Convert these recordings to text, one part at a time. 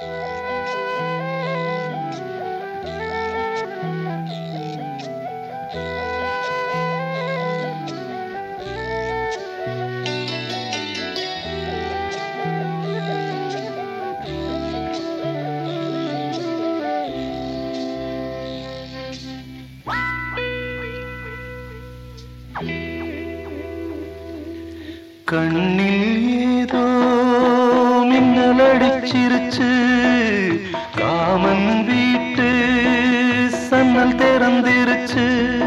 கண்ணில் ஏதோ மின்னல் அடிச்சிருச்சு காமன் வீட்டு சன்னல் திறந்திருச்சு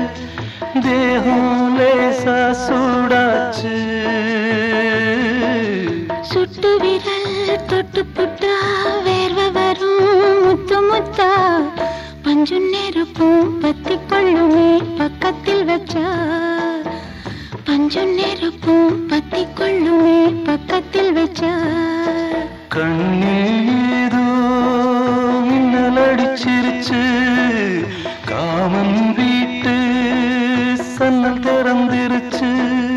தேகம் லேசா சூடாச்சு சுட்டு விரல் தொட்டு புட்டா வேர்வ வரும் முத்து முத்தா பஞ்சு நெருப்பும் பத்தி கொள்ளுமே பக்கத்தில் வச்சா பஞ்சு நெருப்பும் பத்தி கொள்ளுமே பக்கத்தில் வச்சா கண்ணில் ஏதோ மின்னல் அடிச்சிருச்சு காமன் வீட்டு சன்னல் திறந்திருச்சு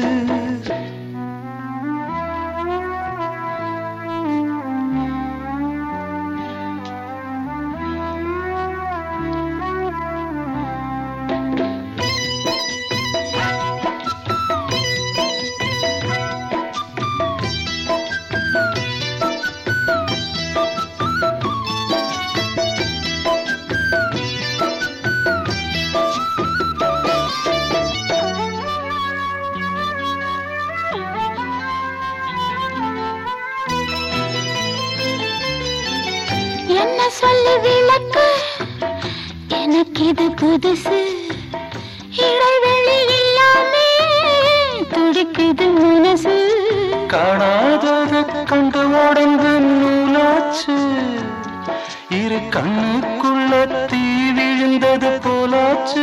என்ன சொல்லி விளக்கு எனக்கு இது புதுசு இடைவெளி இல்லாமே துடிக்குது மனசு காணாதத கண்டு உடம்பு நூலாச்சு இரு கண்ணுக்குள்ள தீ விழுந்தது போலாச்சு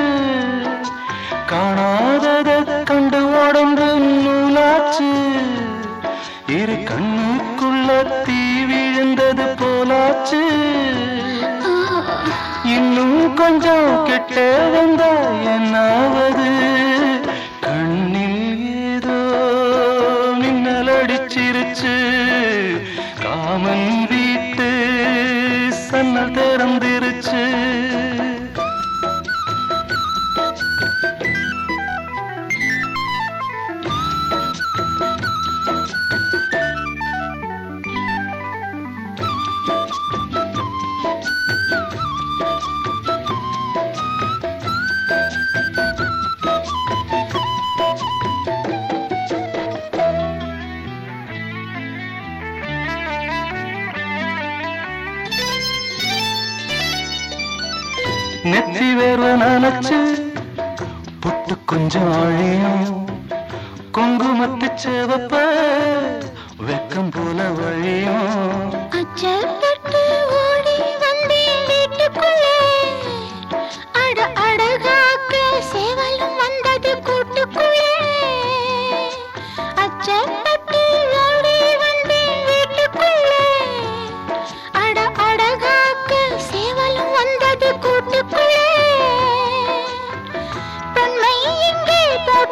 காணாதத கண்டு உடம்பு நூலாச்சு இரு கண்ணுக்குள்ள தீ விழுந்தது போலாச்சு இன்னும் கொஞ்சம் கெட்ட வந்தா என்னாவது கண்ணில் ஏதோ மின்னல் அடிச்சிருச்சு காமன் வீட்டு சன்னல் திறந்திருச்சு நெத்தி வேர்வ நனைச்சு புட்டு கொஞ்சம் அழியும் குங்குமத்து சேவப்ப வெக்கம் போல வழியும் அச்ச